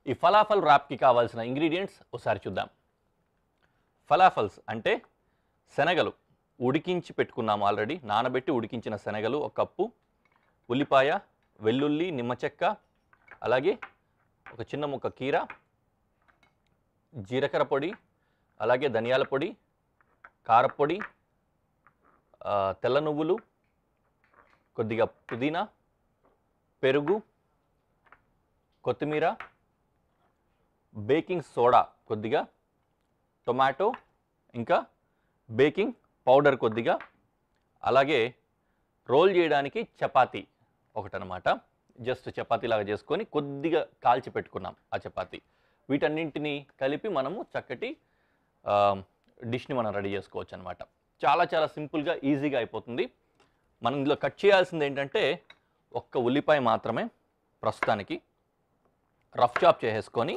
ఈ ఫలాఫల్ ర్యాప్కి కావాల్సిన ఇంగ్రీడియంట్స్ ఒకసారి చూద్దాం ఫలాఫల్స్ అంటే శనగలు ఉడికించి పెట్టుకున్నాము ఆల్రెడీ నానబెట్టి ఉడికించిన శనగలు ఒక కప్పు ఉల్లిపాయ వెల్లుల్లి నిమ్మ చెక్క అలాగే ఒక చిన్న ముక్క కీర జీలకర్ర పొడి అలాగే ధనియాల పొడి కారపొడి ఆ, తెల్ల నువ్వులు కొద్దిగా పుదీనా పెరుగు కొత్తిమీర బేకింగ్ సోడా కొద్దిగా టొమాటో ఇంకా బేకింగ్ పౌడర్ కొద్దిగా అలాగే రోల్ చేయడానికి చపాతీ ఒకటనమాట జస్ట్ చపాతీ లాగా చేసుకొని కొద్దిగా కాల్చి పెట్టుకున్నాం ఆ చపాతీ వీటన్నింటినీ కలిపి మనము చక్కటి ఆ, డిష్ని మనం రెడీ చేసుకోవచ్చు అనమాట చాలా చాలా సింపుల్గా ఈజీగా అయిపోతుంది మనం ఇందులో కట్ చేయాల్సింది ఏంటంటే ఒక్క ఉల్లిపాయ మాత్రమే ప్రస్తుతానికి రఫ్ చాప్ చేసేసుకొని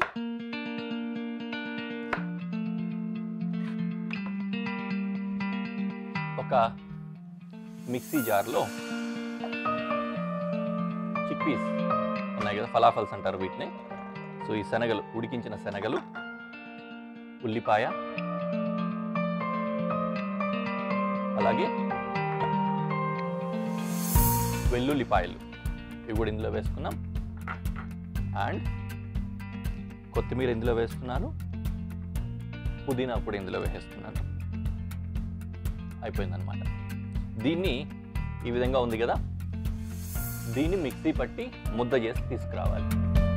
ఒక మిక్సీ జార్లో చిక్పీస్ ఉన్నాయి కదా ఫలాఫల్స్ అంటారు వీటిని సో ఈ శనగలు ఉడికించిన శనగలు ఉల్లిపాయ అలాగే వెల్లుల్లిపాయలు ఇవి కూడా ఇందులో వేసుకున్నాం అండ్ కొత్తిమీర ఇందులో వేస్తున్నాను పుదీనా కూడా ఇందులో వేసేస్తున్నాను అయిపోయిందనమాట దీన్ని ఈ విధంగా ఉంది కదా దీన్ని మిక్సీ పట్టి ముద్ద చేసి తీసుకురావాలి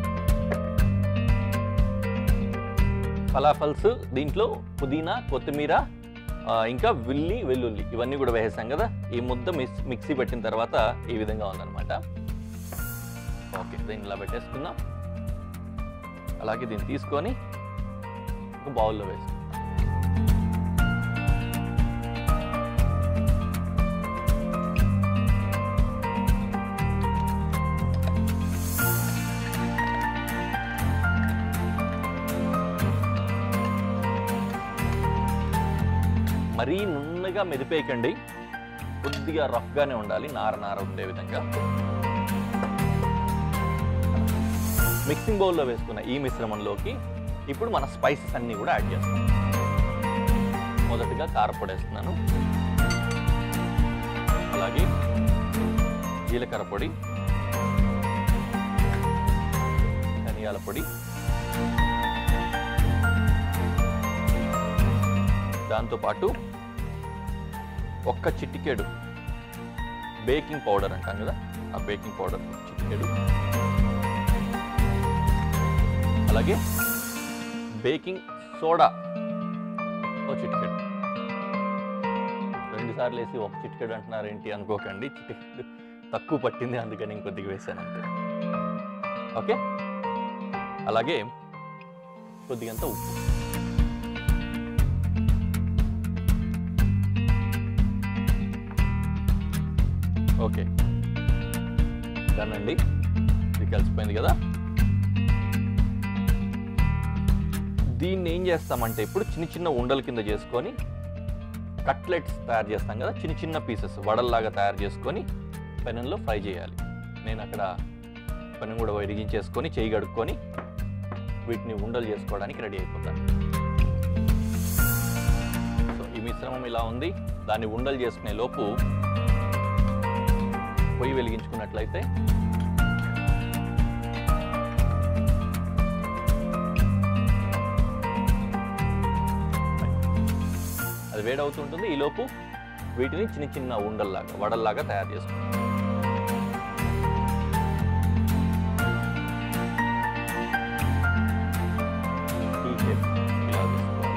ఫలాఫల్స్ దీంట్లో పుదీనా కొత్తిమీర ఆ, ఇంకా విల్లి వెల్లుల్లి ఇవన్నీ కూడా వేసేసాం కదా ఈ ముద్ద మిక్స్ మిక్సీ పెట్టిన తర్వాత ఈ విధంగా ఉందన్నమాట ఓకే దీన్ని ఇలా పెట్టేసుకుందాం అలాగే దీన్ని తీసుకొని ఒక బౌల్లో వేసుకుందాం మరీ నున్నగా మెదిపేయకండి కొద్దిగా రఫ్గానే ఉండాలి నార నార ఉండే విధంగా మిక్సింగ్ బౌల్లో వేసుకున్న ఈ మిశ్రమంలోకి ఇప్పుడు మన స్పైసెస్ అన్నీ కూడా యాడ్ చేస్తాం మొదటగా కారపొడి వేస్తున్నాను అలాగే జీలకర్ర పొడి ధనియాల పొడి దాంతోపాటు ఒక్క చిటికెడు బేకింగ్ పౌడర్ అంటాం కదా ఆ బేకింగ్ పౌడర్ చిటికెడు అలాగే బేకింగ్ సోడా ఓ చిటికెడు రెండు సార్లు వేసి ఒక చిటికెడు అంటున్నారు ఏంటి అనుకోకండి చిటికెడు తక్కువ పట్టింది అందుకని ఇంకొద్దిగా వేసాను అంతే ఓకే అలాగే కొద్దిగంత ఉప్పు ఓకే డన్ అండి ఇది కలిసిపోయింది కదా దీన్ని ఏం చేస్తామంటే ఇప్పుడు చిన్న చిన్న ఉండల కింద చేసుకొని కట్లెట్స్ తయారు చేస్తాం కదా చిన్న చిన్న పీసెస్ వడల్లాగా తయారు చేసుకొని పెనంలో ఫ్రై చేయాలి నేను అక్కడ పెనం కూడా విరిగించేసుకొని చేయి కడుక్కొని వీటిని ఉండలు చేసుకోవడానికి రెడీ అయిపోతాను సో ఈ మిశ్రమం ఇలా ఉంది దాన్ని ఉండలు చేసుకునే లోపు పొయ్యి వెలిగించుకున్నట్లయితే అది వేడవుతుంటుంది ఈలోపు వీటిని చిన్న చిన్న ఉండల్లాగా వడల్లాగా తయారు చేసుకుంటాం ఈ shape ఇలా చేసుకోవాలి.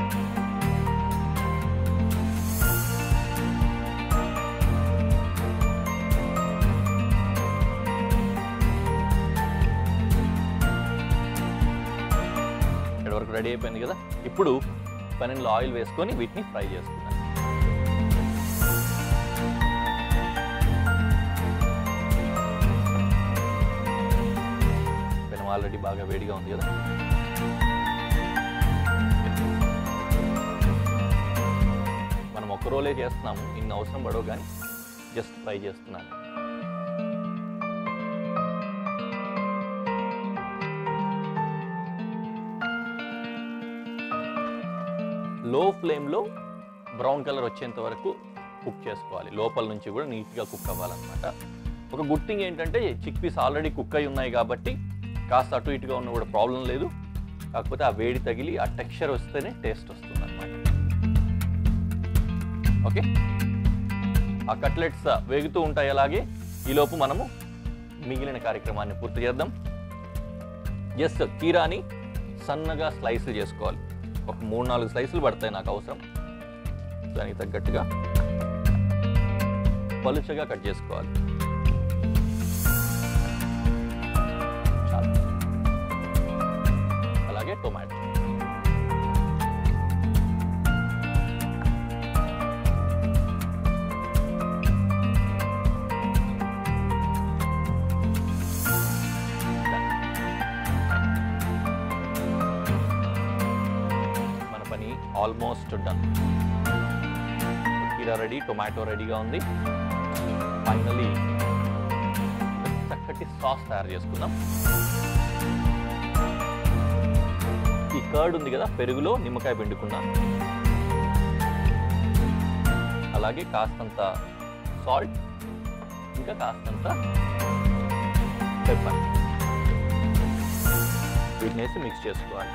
ఇక్కడ వరకు రెడీ అయిపోయింది కదా ఇప్పుడు పన్నెండులో ఆయిల్ వేసుకొని వీటిని ఫ్రై చేసుకున్నాను పెనం ఆల్రెడీ బాగా వేడిగా ఉంది కదా మనం ఒక్క రోలే చేస్తున్నాము ఇన్ని అవసరం పడవు కానీ జస్ట్ ఫ్రై చేస్తున్నాను లో ఫ్లేమ్లో బ్రౌన్ కలర్ వచ్చేంత వరకు కుక్ చేసుకోవాలి లోపల నుంచి కూడా నీట్గా కుక్ అవ్వాలన్నమాట ఒక గుడ్ థింగ్ ఏంటంటే చిక్ పీస్ ఆల్రెడీ కుక్ అయి ఉన్నాయి కాబట్టి కాస్త అటు ఇటుగా ఉన్న కూడా ప్రాబ్లం లేదు కాకపోతే ఆ వేడి తగిలి ఆ టెక్స్చర్ వస్తేనే టేస్ట్ వస్తుంది అనమాట ఓకే ఆ కట్లెట్స్ వేగుతూ ఉంటాయి అలాగే ఈలోపు మనము మిగిలిన కార్యక్రమాన్ని పూర్తి చేద్దాం జస్ట్ కీరాని సన్నగా స్లైసులు చేసుకోవాలి ఒక మూడు నాలుగు స్లైసులు పడతాయి నాకు అవసరం దానికి తగ్గట్టుగా పలుచగా కట్ చేసుకోవాలి చాలు అలాగే టొమాటో మన పని ఆల్మోస్ట్ డన్ కీరా రెడీ టొమాటో రెడీగా ఉంది ఫైనలీ చక్కటి సాస్ తయారు చేసుకుందాం ఈ కర్డ్ ఉంది కదా పెరుగులో నిమ్మకాయ పిండుకున్నాను అలాగే కాస్తంత సాల్ట్ ఇంకా కాస్తంత పెప్పర్ వీటిని వేసి మిక్స్ చేసుకోవాలి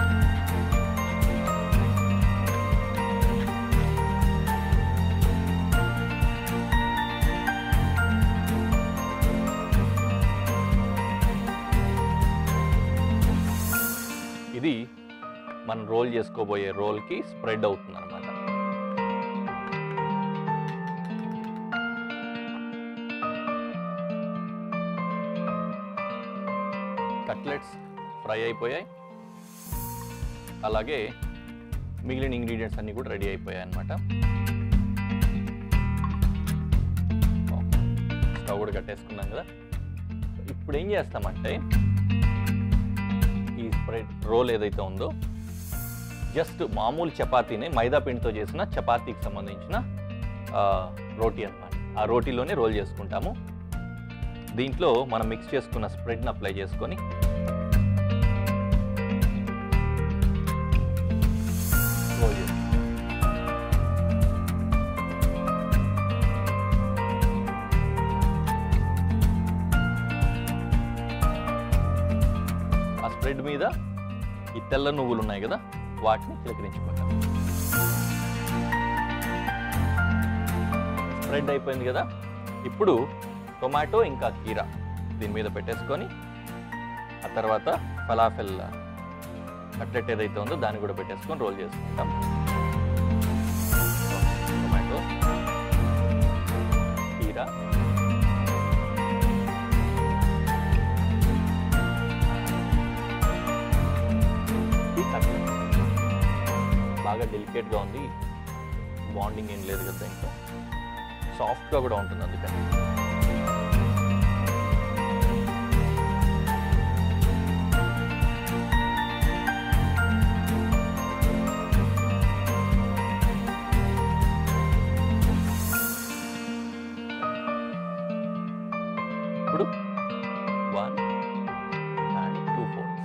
ఇది మనం రోల్ చేసుకోబోయే రోల్కి స్ప్రెడ్ అవుతుంది అనమాట కట్లెట్స్ ఫ్రై అయిపోయాయి అలాగే మిగిలిన ఇంగ్రీడియంట్స్ అన్నీ కూడా రెడీ అయిపోయాయి అనమాట స్టవ్ కూడా కట్టేసుకున్నాం కదా ఇప్పుడు ఏం చేస్తామంటే ఈ స్ప్రెడ్ రోల్ ఏదైతే ఉందో జస్ట్ మామూలు చపాతీని మైదా పిండితో చేసిన చపాతీకి సంబంధించిన ఆ, రోటీ అన్నమాట ఆ రోటీలోనే రోల్ చేసుకుంటాము దీంట్లో మనం మిక్స్ చేసుకున్న స్ప్రెడ్ని అప్లై చేసుకొని రోల్ చేసుకుంటాం ఆ స్ప్రెడ్ మీద ఈ తెల్ల నువ్వులు ఉన్నాయి కదా వాటిని చిలకరించుకుంటాం స్ప్రెడ్ అయిపోయింది కదా ఇప్పుడు టొమాటో ఇంకా కీరా దీని మీద పెట్టేసుకొని ఆ తర్వాత ఫలాఫెల్ కట్లెట్ ఏదైతే ఉందో దాన్ని కూడా పెట్టేసుకొని రోల్ చేసుకుంటాం టొమాటో కీరా ఈ కట్లెట్ బాగా డెలికేట్గా ఉంది బాండింగ్ ఏం లేదు కదా దీంట్లో సాఫ్ట్గా కూడా ఉంటుంది అందుకని ఇప్పుడు వన్ అండ్ టూ ఫోర్స్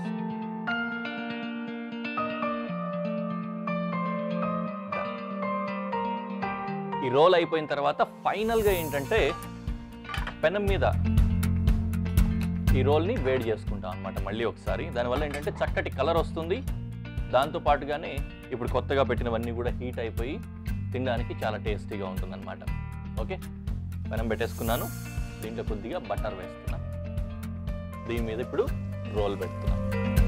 ఈ రోల్ అయిపోయిన తర్వాత ఫైనల్గా ఏంటంటే పెనం మీద ఈ రోల్ని వేడి చేసుకుంటాం అనమాట మళ్ళీ ఒకసారి దానివల్ల ఏంటంటే చక్కటి కలర్ వస్తుంది దాంతో పాటుగానే ఇప్పుడు కొత్తగా పెట్టినవన్నీ కూడా హీట్ అయిపోయి తినడానికి చాలా టేస్టీగా ఉంటుందన్నమాట ఓకే పెనం పెట్టేసుకున్నాను దీంట్లో కొద్దిగా బటర్ వేస్తున్నా దీని మీద ఇప్పుడు రోల్ పెడుతున్నాం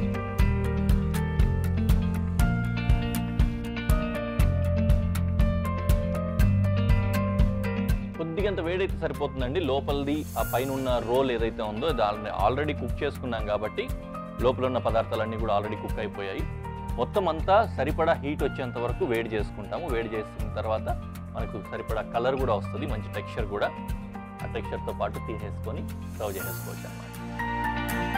కొద్దిగా అంత వేడైతే సరిపోతుందండి లోపలిది ఆ పైన ఉన్న రోల్ ఏదైతే ఉందో దాన్ని ఆల్రెడీ కుక్ చేసుకున్నాం కాబట్టి లోపల ఉన్న పదార్థాలన్నీ కూడా ఆల్రెడీ కుక్ అయిపోయాయి మొత్తం అంతా సరిపడా హీట్ వచ్చేంత వరకు వేడి చేసుకుంటాము వేడి చేసిన తర్వాత మనకు సరిపడా కలర్ కూడా వస్తుంది మంచి టెక్స్చర్ కూడా ఆ టెక్స్చర్తో పాటు తీసేసుకొని సర్వ్ చేసేసుకోవచ్చు అన్నమాట